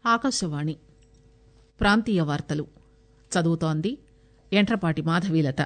ఆకాశవాణి ప్రాంతీయ వార్తలు చదువుతోంది ఎంట్రపాటి మాధవీలత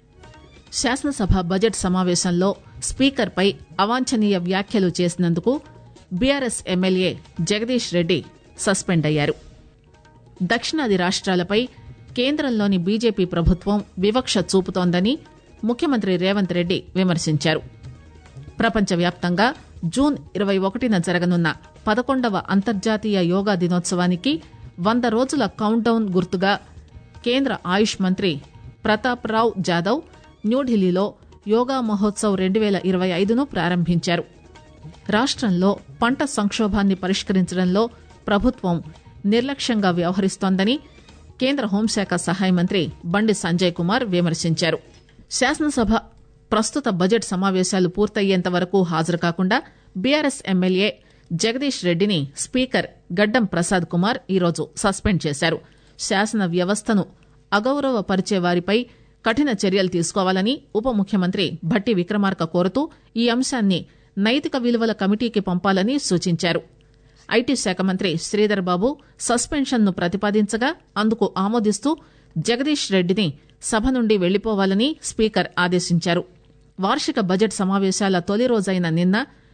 శాసనసభ బడ్జెట్ సమావేశంలో స్పీకర్పై అవాంఛనీయ వ్యాఖ్యలు చేసినందుకు BRS MLA Jagadish Reddy suspend అయ్యారు దక్షిణాది రాష్ట్రాలపై కేంద్రంలోని బీజేపీ ప్రభుత్వం వివక్ష చూపుతోందని ముఖ్యమంత్రి రేవంత్ రెడ్డి విమర్శించారు ప్రపంచవ్యాప్తంగా జూన్ ఇరవై ఒకటిన జరగనున్న పదకొండవ అంతర్జాతీయ యోగా దినోత్సవానికి వంద రోజుల కౌంట్ డౌన్ గుర్తుగా కేంద్ర ఆయుష్ మంత్రి ప్రతాప్ రావ్ జాదవ్ న్యూఢిల్లీలో యోగా మహోత్సవ్ రెండు పేల ఇరవై ఐదును ప్రారంభించారు రాష్టంలో పంట సంక్షోభాన్ని పరిష్కరించడంలో ప్రభుత్వం నిర్లక్ష్యంగా వ్యవహరిస్తోందని కేంద్ర హోంశాఖ సహాయ మంత్రి బండి సంజయ్ కుమార్ విమర్శించారు శాసనసభ ప్రస్తుత బడ్జెట్ సమావేశాలు పూర్తయ్యేంత వరకు హాజరు కాకుండా బీఆర్ఎస్ ఎమ్మెల్యే జగదీష్ రెడ్డిని స్పీకర్ గడ్డం ప్రసాద్ కుమార్ ఈరోజు సస్పెండ్ చేశారు శాసన వ్యవస్థను అగౌరవపరిచే వారిపై కఠిన చర్యలు తీసుకోవాలని ఉప ముఖ్యమంత్రి భట్టి విక్రమార్క కోరుతూ ఈ అంశాన్ని నైతిక విలువల కమిటీకి పంపాలని సూచించారు ఐటీ శాఖ మంత్రి శ్రీధర్ బాబు సస్పెన్షన్ ను ప్రతిపాదించగా అందుకు ఆమోదిస్తూ జగదీష్ రెడ్డిని సభ నుండి వెళ్లిపోవాలని స్పీకర్ ఆదేశించారు వార్షిక బడ్జెట్ సమావేశాల తొలి రోజైన నిన్న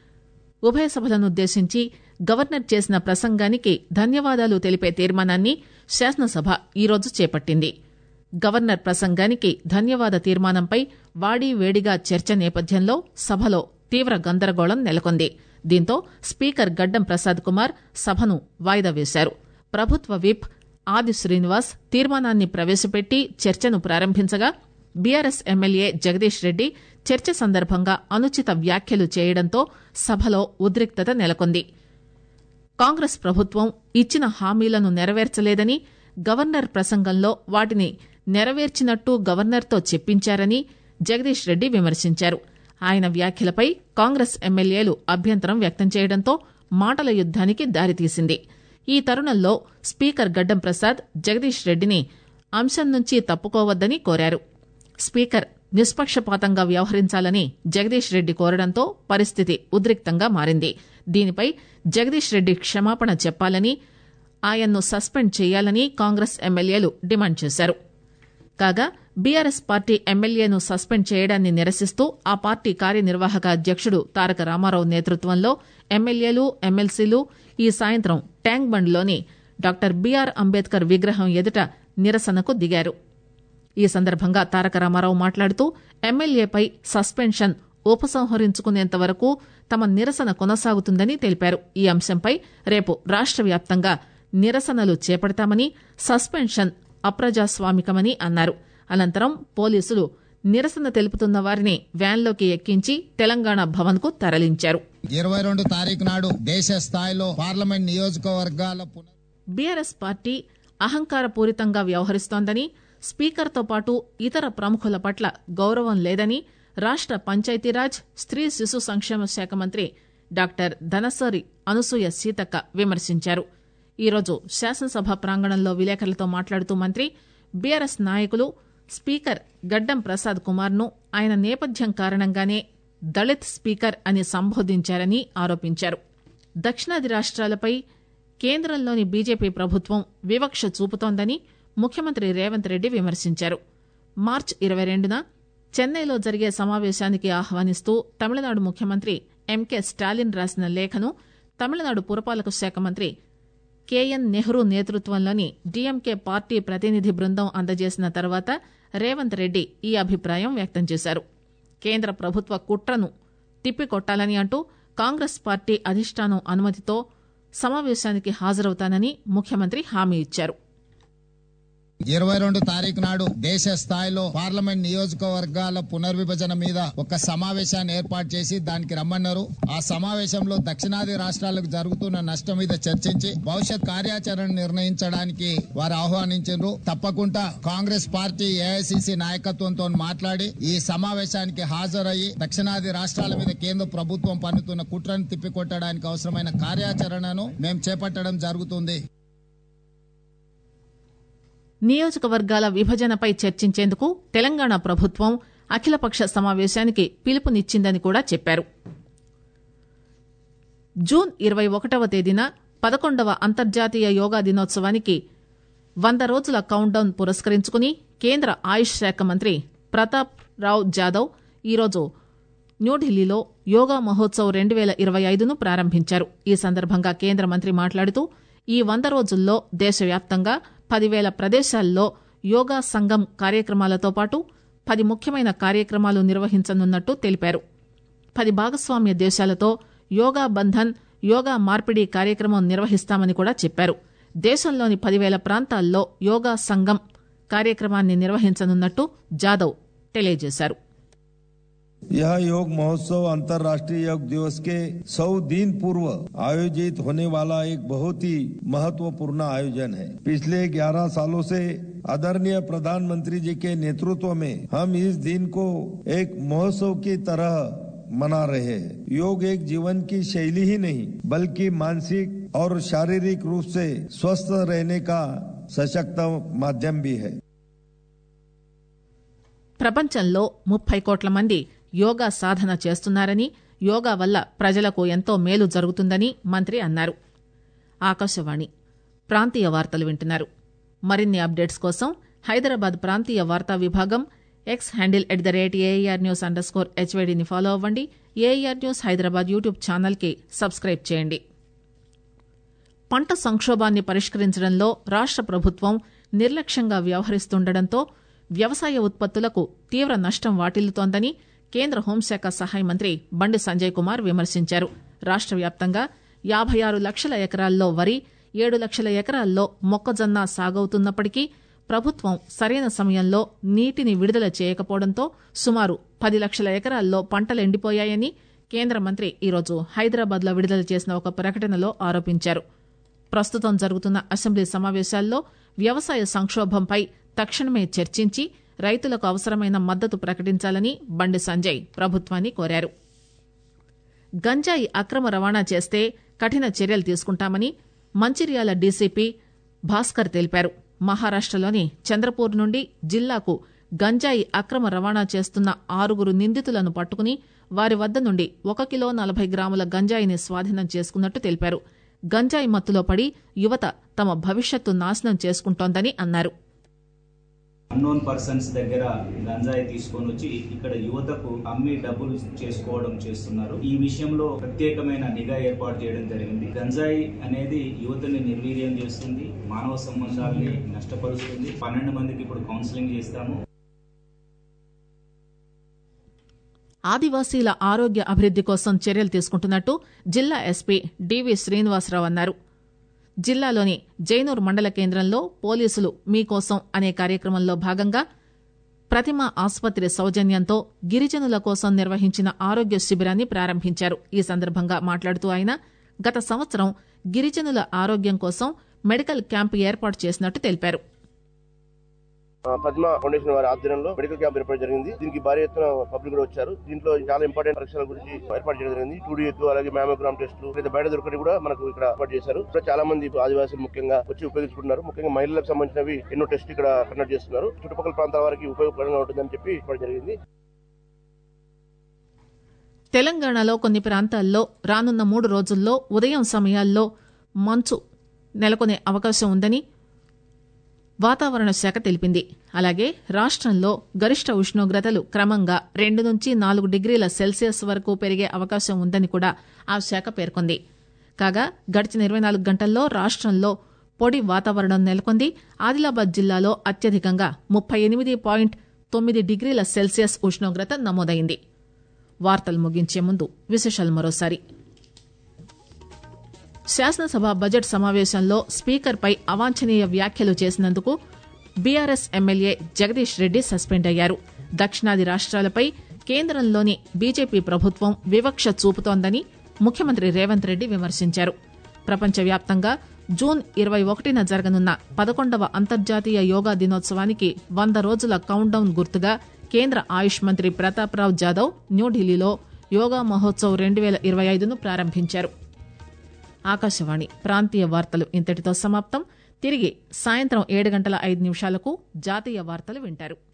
ఉభయ సభలనుద్దేశించి గవర్నర్ చేసిన ప్రసంగానికి ధన్యవాదాలు తెలిపే తీర్మానాన్ని శాసనసభ ఈరోజు చేపట్టింది గవర్నర్ ప్రసంగానికి ధన్యవాద తీర్మానంపై వాడీ వేడిగా చర్చ నేపథ్యంలో సభలో తీవ్ర గందరగోళం నెలకొంది దీంతో స్పీకర్ గడ్డం ప్రసాద్ కుమార్ సభను వాయిదా వేశారు ప్రభుత్వ విప్ ఆది శ్రీనివాస్ తీర్మానాన్ని ప్రవేశపెట్టి చర్చను ప్రారంభించగా బీఆర్ఎస్ ఎమ్మెల్యే జగదీష్ రెడ్డి చర్చ సందర్భంగా అనుచిత వ్యాఖ్యలు చేయడంతో సభలో ఉద్రిక్తత నెలకొంది కాంగ్రెస్ ప్రభుత్వం ఇచ్చిన హామీలను నెరవేర్చలేదని గవర్నర్ ప్రసంగంలో వాటిని నెరవేర్చినట్టు గవర్నర్తో చెప్పించారని జగదీష్ రెడ్డి విమర్శించారు ఆయన వ్యాఖ్యలపై కాంగ్రెస్ ఎమ్మెల్యేలు అభ్యంతరం వ్యక్తం చేయడంతో మాటల యుద్దానికి దారితీసింది ఈ తరుణంలో స్పీకర్ గడ్డం ప్రసాద్ జగదీష్ రెడ్డిని అంశం నుంచి తప్పుకోవద్దని కోరారు స్పీకర్ నిష్పక్షపాతంగా వ్యవహరించాలని జగదీష్ రెడ్డి కోరడంతో పరిస్థితి ఉద్రిక్తంగా మారింది దీనిపై జగదీష్ రెడ్డి క్షమాపణ చెప్పాలని ఆయన్ను సస్పెండ్ చేయాలని కాంగ్రెస్ ఎమ్మెల్యేలు డిమాండ్ చేశారు కాగా బీఆర్ఎస్ పార్టీ ఎమ్మెల్యేను సస్పెండ్ చేయడాన్ని నిరసిస్తూ ఆ పార్టీ కార్యనిర్వాహక అధ్యకుడు తారక రామారావు నేతృత్వంలో ఎమ్మెల్యేలు ఎమ్మెల్సీలు ఈ సాయంత్రం ట్యాంక్ బండ్లోని డాక్టర్ బీఆర్ అంబేద్కర్ విగ్రహం ఎదుట నిరసనకు దిగారు ఈ సందర్భంగా తారక రామారావు మాట్లాడుతూ ఎమ్మెల్యేపై సస్పెన్షన్ ఉపసంహరించుకునేంత వరకు తమ నిరసన కొనసాగుతుందని తెలిపారు ఈ అంశంపై రేపు రాష్ట వ్యాప్తంగా నిరసనలు చేపడతామని సస్పెన్షన్ అప్రజాస్వామికమని అన్నారు అనంతరం పోలీసులు నిరసన తెలుపుతున్న వారిని వ్యాన్లోకి ఎక్కించి తెలంగాణ భవన్ కు తరలించారు ఇరవై రెండు తారీఖు నాడు దేశ స్థాయిలో పార్లమెంట్ నియోజకవర్గాల పునర్ బీఆర్ఎస్ పార్టీ అహంకారపూరితంగా వ్యవహరిస్తోందని స్పీకర్తో పాటు ఇతర ప్రముఖుల పట్ల గౌరవం లేదని రాష్ట పంచాయతీరాజ్ స్త్రీ శిశు సంక్షేమ శాఖ మంత్రి డాక్టర్ ధనసరి అనసూయ సీతక్క విమర్శించారు ఈరోజు శాసనసభ ప్రాంగణంలో విలేకరులతో మాట్లాడుతూ మంత్రి బీఆర్ఎస్ నాయకులు స్పీకర్ గడ్డం ప్రసాద్ కుమార్ ను ఆయన నేపథ్యం కారణంగానే దళిత్ స్పీకర్ అని సంబోధించారని ఆరోపించారు దక్షిణాది రాష్ట్రాలపై కేంద్రంలోని బీజేపీ ప్రభుత్వం వివక్ష చూపుతోందని ముఖ్యమంత్రి రేవంత్ రెడ్డి విమర్శించారు మార్చి ఇరవై రెండున చెన్నైలో జరిగే సమావేశానికి ఆహ్వానిస్తూ తమిళనాడు ముఖ్యమంత్రి ఎంకే స్టాలిన్ రాసిన లేఖను తమిళనాడు పురపాలక శాఖ మంత్రి కేఎన్ నెహ్రూ నేతృత్వంలోని డీఎంకే పార్టీ ప్రతినిధి బృందం అందజేసిన తర్వాత రేవంత్ రెడ్డి ఈ అభిప్రాయం వ్యక్తం చేశారు కేంద్ర ప్రభుత్వ కుట్రను తిప్పికొట్టాలని అంటూ కాంగ్రెస్ పార్టీ అధిష్టానం అనుమతితో సమావేశానికి హాజరవుతానని ముఖ్యమంత్రి హామీ ఇచ్చారు ఇరవై రెండు తారీఖు నాడు దేశ స్థాయిలో పార్లమెంట్ నియోజకవర్గాల పునర్విభజన మీద ఒక సమావేశాన్ని ఏర్పాటు చేసి దానికి రమ్మన్నారు ఆ సమావేశంలో దక్షిణాది రాష్ట్రాలకు జరుగుతున్న నష్టం మీద చర్చించి భవిష్యత్ కార్యాచరణ నిర్ణయించడానికి వారు ఆహ్వానించారు తప్పకుండా కాంగ్రెస్ పార్టీ ఏఐసిసి నాయకత్వంతో మాట్లాడి ఈ సమావేశానికి హాజరయ్యి దక్షిణాది రాష్ట్రాల మీద కేంద్ర ప్రభుత్వం పన్నుతున్న కుట్రను తిప్పికొట్టడానికి అవసరమైన కార్యాచరణను మేము చేపట్టడం జరుగుతుంది నియోజకవర్గాల విభజనపై చర్చించేందుకు తెలంగాణ ప్రభుత్వం అఖిలపక్ష సమావేశానికి పిలుపునిచ్చిందని కూడా చెప్పారు జూన్ ఇరవై ఒకటవ తేదీన పదకొండవ అంతర్జాతీయ యోగా దినోత్సవానికి వంద రోజుల కౌంట్డౌన్ పురస్కరించుకుని కేంద్ర ఆయుష్ శాఖ మంత్రి ప్రతాప్ రావ్ జాదవ్ ఈరోజు న్యూఢిల్లీలో యోగా మహోత్సవ్ రెండు పేల ఇరవై ఐదును ప్రారంభించారు ఈ సందర్భంగా కేంద్ర మంత్రి మాట్లాడుతూ ఈ వంద రోజుల్లో దేశవ్యాప్తంగా పదివేల ప్రదేశాల్లో యోగా సంగం కార్యక్రమాలతో పాటు పది ముఖ్యమైన కార్యక్రమాలు నిర్వహించనున్నట్టు తెలిపారు పది భాగస్వామ్య దేశాలతో యోగా బంధన్ యోగా మార్పిడి కార్యక్రమం నిర్వహిస్తామని కూడా చెప్పారు దేశంలోని పదివేల ప్రాంతాల్లో యోగా సంగం కార్యక్రమాన్ని నిర్వహించనున్నట్టు జాదవ్ తెలియజేశారు यह योग महोत्सव अंतर्राष्ट्रीय योग दिवस के सौ दिन पूर्व आयोजित होने वाला एक बहुत ही महत्वपूर्ण आयोजन है पिछले 11 सालों से आदरणीय प्रधानमंत्री जी के नेतृत्व में हम इस दिन को एक महोत्सव की तरह मना रहे हैं योग एक जीवन की शैली ही नहीं बल्कि मानसिक और शारीरिक रूप से स्वस्थ रहने का सशक्त माध्यम भी है ప్రపంచంలో ముప్పై కోట్ల మంది యోగా సాధన చేస్తున్నారని యోగా వల్ల ప్రజలకు ఎంతో మేలు జరుగుతుందని మంత్రి అన్నారు ఆకాశవాణి ప్రాంతీయ వార్తలు వింటున్నారు మరిన్ని అప్డేట్స్ కోసం హైదరాబాద్ ప్రాంతీయ వార్తా విభాగం X handle at the rate AR news underscore హెచ్వైడిని ఫాలో అవ్వండి AR news Hyderabad YouTube channel కి సబ్స్క్రైబ్ చేయండి పంట సంక్షోభాన్ని పరిష్కరించడంలో రాష్ట ప్రభుత్వం నిర్లక్ష్యంగా వ్యవహరిస్తుండటంతో వ్యవసాయ ఉత్పత్తులకు తీవ్ర నష్టం వాటిల్లుతోందని కేంద్ర హోంశాఖ సహాయ మంత్రి బండి సంజయ్ కుమార్ విమర్శించారు రాష్ట వ్యాప్తంగా యాభై ఆరు లక్షల ఎకరాల్లో వరి ఏడు లక్షల ఎకరాల్లో మొక్కజొన్న సాగవుతున్నప్పటికీ ప్రభుత్వం సరైన సమయంలో నీటిని విడుదల చేయకపోవడంతో సుమారు పది లక్షల ఎకరాల్లో పంటలు ఎండిపోయాయని కేంద్ర మంత్రి ఈరోజు హైదరాబాద్ లో విడుదల చేసిన ఒక ప్రకటనలో ఆరోపించారు ప్రస్తుతం జరుగుతున్న అసెంబ్లీ సమావేశాల్లో వ్యవసాయ సంక్షోభంపై తక్షణమే చర్చించి రైతులకు అవసరమైన మద్దతు ప్రకటించాలని బండి సంజయ్ ప్రభుత్వాన్ని కోరారు గంజాయి అక్రమ రవాణా చేస్తే కఠిన చర్యలు తీసుకుంటామని మంచిర్యాల డీసీపీ భాస్కర్ తెలిపారు మహారాష్టలోని చంద్రపూర్ నుండి జిల్లాకు గంజాయి అక్రమ రవాణా చేస్తున్న ఆరుగురు నిందితులను పట్టుకుని వారి వద్ద నుండి ఒక కిలో నలభై గ్రాముల గంజాయిని స్వాధీనం చేసుకున్నట్టు తెలిపారు గంజాయి మత్తులో పడి యువత తమ భవిష్యత్తు నాశనం చేసుకుంటోందని అన్నారు అన్నోన్ పర్సన్స్ దగ్గర గంజాయి తీసుకొని వచ్చి ఇక్కడ యువతకు అమ్మి డబ్బులు చేసుకోవడం చేస్తున్నారు ఈ విషయంలో ప్రత్యేకమైన నిఘా ఏర్పాటు చేయడం జరిగింది గంజాయి అనేది యువతని నిర్వీర్యం చేస్తుంది మానవ సంబంధాలని నష్టపరుస్తుంది పన్నెండు మందికి ఇప్పుడు కౌన్సిలింగ్ చేస్తాము ఆదివాసీల ఆరోగ్య అభివృద్ది కోసం చర్యలు తీసుకుంటున్నట్టు జిల్లా ఎస్పీ డివి శ్రీనివాసరావు అన్నారు జిల్లాలోని జైనూర్ మండల కేంద్రంలో పోలీసులు మీకోసం అనే కార్యక్రమంలో భాగంగా ప్రతిమ ఆసుపత్రి సౌజన్యంతో గిరిజనుల కోసం నిర్వహించిన ఆరోగ్య శిబిరాన్ని ప్రారంభించారు ఈ సందర్భంగా మాట్లాడుతూ ఆయన గత సంవత్సరం గిరిజనుల ఆరోగ్యం కోసం మెడికల్ క్యాంపు ఏర్పాటు చేసినట్టు తెలిపారు ఆ, పద్మ ఫౌండేషన్ వారి ఆధ్వర్యంలో మెడికల్ క్యాంప్ ఏర్పాటు జరిగింది దీనికి భారీ ఎత్తున పబ్లిక్ కూడా వచ్చారు దీంట్లో చాలా ఇంపార్టెంట్ పరీక్షల గురించి ఏర్పాటు చేయడం జరిగింది టూ ఎత్తు అలాగే మ్యామోగ్రామ్ టెస్టులు లేదా బయట దొరకని కూడా మనకు ఇక్కడ ఏర్పాటు చేశారు ఇక్కడ చాలా మంది ఆదివాసులు ముఖ్యంగా వచ్చి ఉపయోగించుకుంటున్నారు ముఖ్యంగా మహిళలకు సంబంధించినవి ఎన్నో టెస్ట్ ఇక్కడ కండక్ట్ చేస్తున్నారు చుట్టుపక్కల ప్రాంతాల వారికి ఉపయోగకరంగా ఉంటుందని చెప్పి ఏర్పాటు జరిగింది తెలంగాణలో కొన్ని ప్రాంతాల్లో రానున్న మూడు రోజుల్లో ఉదయం సమయాల్లో మంచు నెలకొనే అవకాశం ఉందని వాతావరణ శాఖ తెలిపింది అలాగే రాష్టంలో గరిష్ట ఉష్ణోగ్రతలు క్రమంగా రెండు నుంచి నాలుగు డిగ్రీల సెల్సియస్ వరకు పెరిగే అవకాశం ఉందని కూడా ఆ శాఖ పేర్కొంది కాగా గడిచిన ఇరవై నాలుగు గంటల్లో రాష్టంలో పొడి వాతావరణం నెలకొంది ఆదిలాబాద్ జిల్లాలో అత్యధికంగా ముప్పై ఎనిమిది పాయింట్ తొమ్మిది డిగ్రీల సెల్సియస్ ఉష్ణోగ్రత నమోదైంది వార్తలు ముగించే ముందు విశేషాలు మరోసారి శాసనసభ బడ్జెట్ సమావేశంలో స్పీకర్పై అవాంఛనీయ వ్యాఖ్యలు చేసినందుకు BRS MLA Jagadish Reddy suspend అయ్యారు దక్షిణాది రాష్ట్రాలపై కేంద్రంలోని బీజేపీ ప్రభుత్వం వివక్ష చూపుతోందని ముఖ్యమంత్రి రేవంత్ రెడ్డి విమర్శించారు ప్రపంచవ్యాప్తంగా జూన్ ఇరవై ఒకటిన జరగనున్న పదకొండవ అంతర్జాతీయ యోగా దినోత్సవానికి వంద రోజుల కౌంట్డౌన్ గుర్తుగా కేంద్ర ఆయుష్ మంత్రి ప్రతాప్రావ్ జాదవ్ న్యూఢిల్లీలో యోగా మహోత్సవ్ రెండు వేల ఇరవై ఐదును ప్రారంభించారు ఆకాశవాణి ప్రాంతీయ వార్తలు ఇంతటితో సమాప్తం తిరిగి సాయంత్రం ఏడు గంటల ఐదు నిమిషాలకు జాతీయ వార్తలు వింటారు